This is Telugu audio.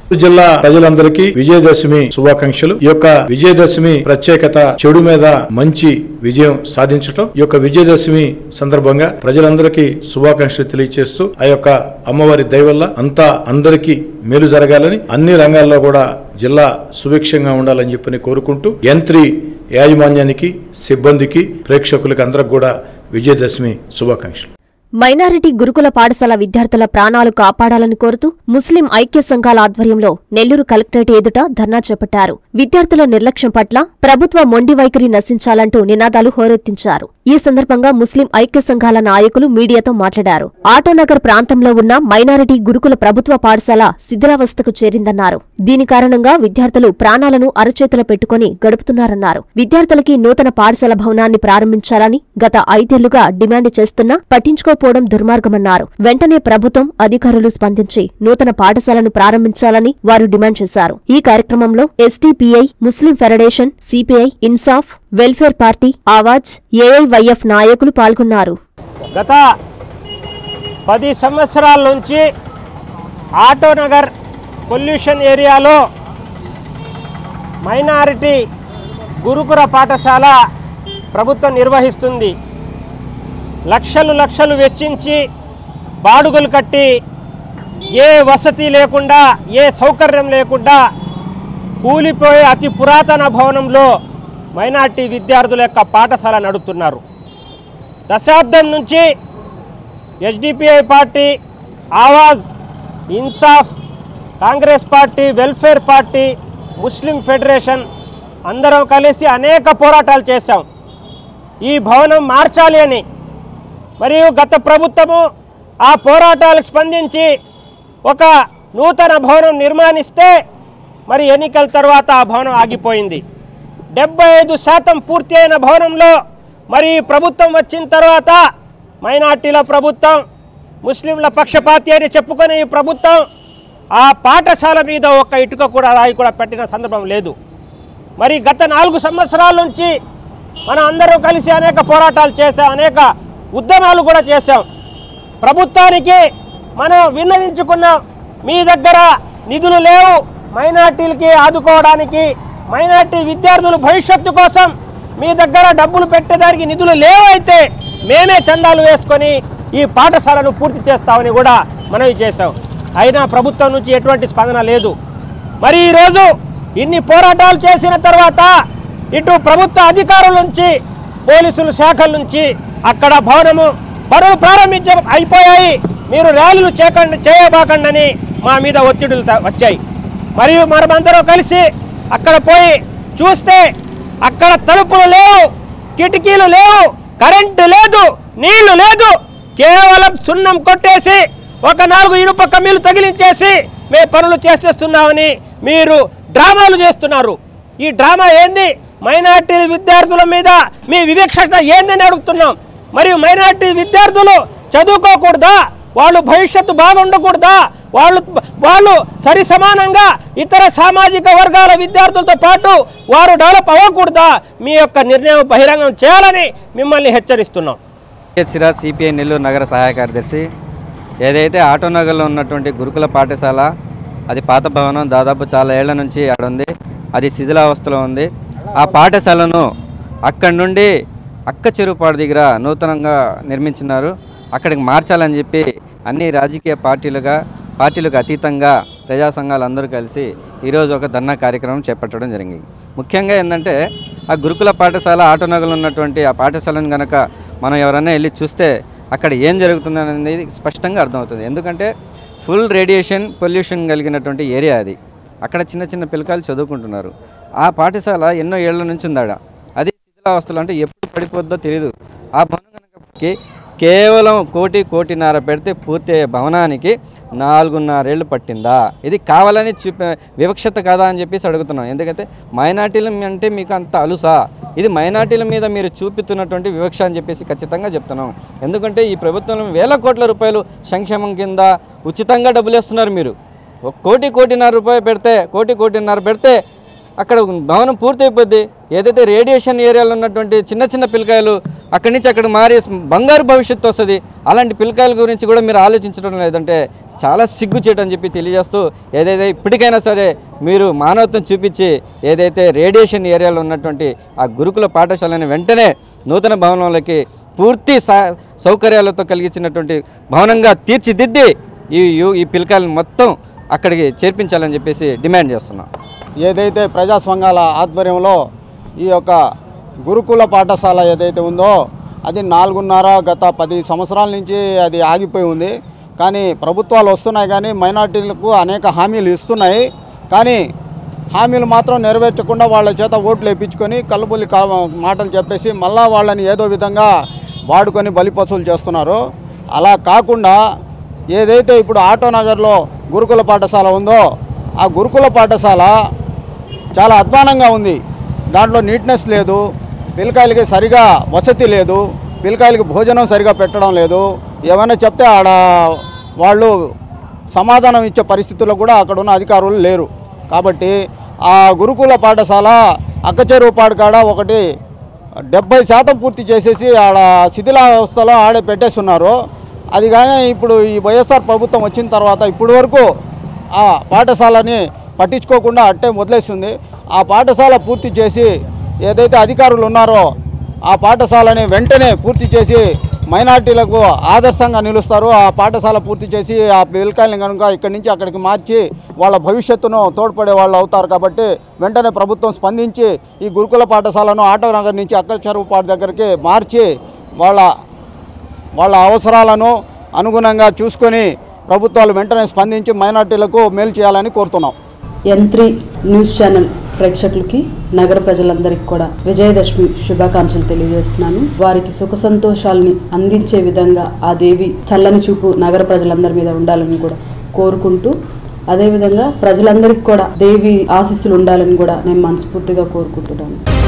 జిల్లా ప్రజలందరికీ విజయదశమి శుభాకాంక్షలు ఈ యొక్క విజయదశమి ప్రత్యేకత చెడు మీద మంచి విజయం సాధించటం ఈ యొక్క విజయదశమి సందర్భంగా ప్రజలందరికీ శుభాకాంక్షలు తెలియజేస్తూ ఆ యొక్క అమ్మవారి దయ వల్ల అంతా అందరికీ మేలు జరగాలని అన్ని రంగాల్లో కూడా జిల్లా సుభిక్షంగా ఉండాలని చెప్పని కోరుకుంటూ యంత్రి యాజమాన్యానికి సిబ్బందికి ప్రేక్షకులకి అందరికి కూడా విజయదశమి శుభాకాంక్షలు మైనారిటీ గురుకుల పాఠశాల విద్యార్థుల ప్రాణాలు కాపాడాలని కోరుతూ ముస్లిం ఐక్య సంఘాల ఆధ్వర్యంలో నెల్లూరు కలెక్టరేట్ ఎదుట ధర్నా చేపట్టారు విద్యార్థుల నిర్లక్ష్యం పట్ల ప్రభుత్వ మొండి వైఖరి నశించాలంటూ నినాదాలు హోరెత్తించారు ఈ సందర్భంగా ముస్లిం ఐక్య సంఘాల నాయకులు మీడియాతో మాట్లాడారు ఆటోనగర్ ప్రాంతంలో ఉన్న మైనారిటీ గురుకుల ప్రభుత్వ పాఠశాల శిథిలావస్థకు చేరిందన్నారు దీని కారణంగా విద్యార్థులు ప్రాణాలను అరచేతుల పెట్టుకుని గడుపుతున్నారన్నారు విద్యార్థులకి నూతన పాఠశాల భవనాన్ని ప్రారంభించాలని గత ఐదేళ్లుగా డిమాండ్ చేస్తున్నా పట్టించుకోకపోవడం దుర్మార్గమన్నారు వెంటనే ప్రభుత్వం అధికారులు స్పందించి నూతన పాఠశాలను ప్రారంభించాలని వారు డిమాండ్ చేశారు ఈ కార్యక్రమంలో SDPI Muslim federation CPI Insaf welfare party Awaaz AIYF నాయకులు పాల్గొన్నారు గత పది సంవత్సరాల నుంచి ఆటోనగర్ పొల్యూషన్ ఏరియాలో మైనారిటీ గురుకుల పాఠశాల ప్రభుత్వం నిర్వహిస్తుంది లక్షలు లక్షలు వెచ్చించి బాడుగలు కట్టి ఏ వసతి లేకుండా ఏ సౌకర్యం లేకుండా కూలిపోయే అతి పురాతన భవనంలో మైనార్టీ విద్యార్థుల యొక్క పాఠశాల నడుపుతున్నారు దశాబ్దం నుంచి SDPI party Awaaz Insaf Congress party welfare party Muslim federation అందరం కలిసి అనేక పోరాటాలు చేశాం ఈ భవనం మార్చాలి అని మరియు గత ప్రభుత్వము ఆ పోరాటాలకు స్పందించి ఒక నూతన భవనం నిర్మాణిస్తే మరి ఎన్నికల తర్వాత ఆ భవనం ఆగిపోయింది డెబ్బై ఐదు శాతం పూర్తి అయిన భవనంలో మరి ఈ ప్రభుత్వం వచ్చిన తర్వాత మైనార్టీల ప్రభుత్వం ముస్లింల పక్షపాతి అని చెప్పుకునే ఈ ప్రభుత్వం ఆ పాఠశాల మీద ఒక ఇటుక కూడా రాయి కూడా పెట్టిన సందర్భం లేదు మరి గత నాలుగు సంవత్సరాల నుంచి మనం అందరం కలిసి అనేక పోరాటాలు చేశాం అనేక ఉద్యమాలు కూడా చేశాం ప్రభుత్వానికి మనం విన్నవించుకున్నాం మీ దగ్గర నిధులు లేవు మైనార్టీలకి ఆదుకోవడానికి మైనార్టీ విద్యార్థుల భవిష్యత్తు కోసం మీ దగ్గర డబ్బులు పెట్టేదానికి నిధులు లేవైతే మేమే చందాలు వేసుకొని ఈ పాఠశాలను పూర్తి చేస్తామని కూడా మనవి చేశాం అయినా ప్రభుత్వం నుంచి ఎటువంటి స్పందన లేదు మరి ఈరోజు ఇన్ని పోరాటాలు చేసిన తర్వాత ఇటు ప్రభుత్వ అధికారుల నుంచి పోలీసుల శాఖల నుంచి అక్కడ భవనము పనులు ప్రారంభించ అయిపోయాయి మీరు ర్యాలీలు చేయకండి చేయబాకండి మా మీద ఒత్తిడులు త- వచ్చాయి మరియు మనమందరం కలిసి అక్కడ పోయి చూస్తే అక్కడ తలుపులు లేవు కిటికీలు లేవు కరెంటు లేదు నీళ్లు లేదు కేవలం సున్నం కొట్టేసి ఒక నాలుగు ఇనుప కమ్మీలు తగిలించేసి మేము పనులు చేసేస్తున్నామని మీరు డ్రామాలు చేస్తున్నారు ఈ డ్రామా ఏంది మైనార్టీ విద్యార్థుల మీద మీ వివక్షత ఏందని అడుగుతున్నాం మరియు మైనార్టీ విద్యార్థులు చదువుకోకూడదా వాళ్ళు భవిష్యత్తు బాగుండకూడదా వాళ్ళు వాళ్ళు సరి సమానంగా ఇతర సామాజిక వర్గాల విద్యార్థులతో పాటు వారు డెవలప్ అవ్వకూడదా మీ యొక్క నిర్ణయం బహిరంగం చేయాలని మిమ్మల్ని హెచ్చరిస్తున్నాం కె సిరాజ్ సిపిఐ నెల్లూరు నగర సహాయ కార్యదర్శి ఏదైతే ఆటోనగర్లో ఉన్నటువంటి గురుకుల పాఠశాల అది పాత భవనం దాదాపు చాలా ఏళ్ల నుంచి ఆడ ఉంది అది శిథిలావస్థలో ఉంది ఆ పాఠశాలను అక్కడి నుండి అక్క చెరువుపాడు దగ్గర నూతనంగా నిర్మించినారు అక్కడికి మార్చాలని చెప్పి అన్ని రాజకీయ పార్టీలుగా పార్టీలకు అతీతంగా ప్రజా సంఘాలు అందరూ కలిసి ఈరోజు ఒక ధర్నా కార్యక్రమం చేపట్టడం జరిగింది ముఖ్యంగా ఏంటంటే ఆ గురుకుల పాఠశాల ఆటోనగర్లో ఉన్నటువంటి ఆ పాఠశాలను కనుక మనం ఎవరైనా వెళ్ళి చూస్తే అక్కడ ఏం జరుగుతుంది అనేది స్పష్టంగా అర్థమవుతుంది ఎందుకంటే ఫుల్ రేడియేషన్ పొల్యూషన్ కలిగినటువంటి ఏరియా అది అక్కడ చిన్న చిన్న పిల్లకాయలు చదువుకుంటున్నారు ఆ పాఠశాల ఎన్నో ఏళ్ల నుంచి ఉందాడ అది శిథిలావస్థలు అంటే ఎప్పుడు పడిపోద్దో తెలియదు ఆ భవనం కనుక కేవలం కోటి కోటిన్నర పెడితే పూర్తి అయ్యే భవనానికి నాలుగున్నరేళ్ళు పట్టిందా ఇది కావాలని చూపే వివక్షత కాదా అని చెప్పేసి అడుగుతున్నాం ఎందుకంటే మైనార్టీల అంటే మీకు అంత అలుసా ఇది మైనార్టీల మీద మీరు చూపుతున్నటువంటి వివక్ష అని చెప్పేసి ఖచ్చితంగా చెప్తున్నాం ఎందుకంటే ఈ ప్రభుత్వంలో వేల కోట్ల రూపాయలు సంక్షేమం కింద ఉచితంగా డబ్బులు ఇస్తున్నారు మీరు ఒక కోటి కోటిన్నర రూపాయలు పెడితే కోటి కోటిన్నర పెడితే అక్కడ భవనం పూర్తయిపోద్ది ఏదైతే రేడియేషన్ ఏరియాలో ఉన్నటువంటి చిన్న చిన్న పిల్లకాయలు అక్కడి నుంచి అక్కడ మారి బంగారు భవిష్యత్తు వస్తుంది అలాంటి పిల్లకాయల గురించి కూడా మీరు ఆలోచించడం లేదంటే చాలా సిగ్గు చేయడం అని చెప్పి తెలియజేస్తూ ఏదైతే ఇప్పటికైనా సరే మీరు మానవత్వం చూపించి ఏదైతే రేడియేషన్ ఏరియాలో ఉన్నటువంటి ఆ గురుకుల పాఠశాలని వెంటనే నూతన భవనంలోకి పూర్తి సా- సౌకర్యాలతో కలిగించినటువంటి భవనంగా తీర్చిదిద్ది ఈ యు- ఈ పిల్లకాయలను మొత్తం అక్కడికి చేర్పించాలని చెప్పేసి డిమాండ్ చేస్తున్నాం ఏదైతే ప్రజా సంఘాల ఆధ్వర్యంలో ఈ యొక్క గురుకుల పాఠశాల ఏదైతే ఉందో అది నాలుగున్నర గత పది సంవత్సరాల నుంచి అది ఆగిపోయి ఉంది కానీ ప్రభుత్వాలు వస్తున్నాయి కానీ మైనార్టీలకు అనేక హామీలు ఇస్తున్నాయి కానీ హామీలు మాత్రం నెరవేర్చకుండా వాళ్ళ చేత ఓట్లు వేయించుకొని కల్లుబుల్లి కా మాటలు చెప్పేసి మళ్ళా వాళ్ళని ఏదో విధంగా వాడుకొని బలిపశువులు చేస్తున్నారు అలా కాకుండా ఏదైతే ఇప్పుడు ఆటోనగర్లో గురుకుల పాఠశాల ఉందో ఆ గురుకుల పాఠశాల చాలా అధ్వానంగా ఉంది దాంట్లో నీట్నెస్ లేదు పిల్లకాయలకి సరిగా వసతి లేదు పిల్లకాయలకి భోజనం సరిగా పెట్టడం లేదు ఏమైనా చెప్తే ఆడ వాళ్ళు సమాధానం ఇచ్చే పరిస్థితుల్లో కూడా అక్కడ ఉన్న అధికారులు లేరు కాబట్టి ఆ గురుకుల పాఠశాల అక్కచెరువు కాడ ఒకటి డెబ్బై శాతం పూర్తి చేసేసి ఆడ శిథిలావస్థలో ఆడే పెట్టేస్తున్నారు అది కానీ ఇప్పుడు ఈ వైఎస్ఆర్ ప్రభుత్వం వచ్చిన తర్వాత ఇప్పటి వరకు ఆ పాఠశాలని పట్టించుకోకుండా అట్టే వదిలేస్తుంది ఆ పాఠశాల పూర్తి చేసి ఏదైతే అధికారులు ఉన్నారో ఆ పాఠశాలని వెంటనే పూర్తి చేసి మైనార్టీలకు ఆదర్శంగా నిలుస్తారు ఆ పాఠశాల పూర్తి చేసి ఆ పిల్లకాయలని కనుక ఇక్కడి నుంచి అక్కడికి మార్చి వాళ్ళ భవిష్యత్తును తోడ్పడే వాళ్ళు అవుతారు కాబట్టి వెంటనే ప్రభుత్వం స్పందించి ఈ గురుకుల పాఠశాలను ఆటో నగర్ నుంచి అక్క చెరువుపాటు దగ్గరికి మార్చి వాళ్ళ వాళ్ళ అవసరాలను అనుగుణంగా చూసుకొని ప్రభుత్వాలు వెంటనే స్పందించి మైనార్టీలకు మేలు చేయాలని కోరుతున్నాం యంత్రి న్యూస్ ఛానల్ ప్రేక్షకులకి నగర ప్రజలందరికీ కూడా విజయదశమి శుభాకాంక్షలు తెలియజేస్తున్నాను వారికి సుఖ సంతోషాలని అందించే విధంగా ఆ దేవి చల్లని చూపు నగర ప్రజలందరి మీద ఉండాలని కూడా కోరుకుంటూ అదేవిధంగా ప్రజలందరికీ కూడా దేవి ఆశీస్సులు ఉండాలని కూడా నేను మనస్ఫూర్తిగా కోరుకుంటున్నాను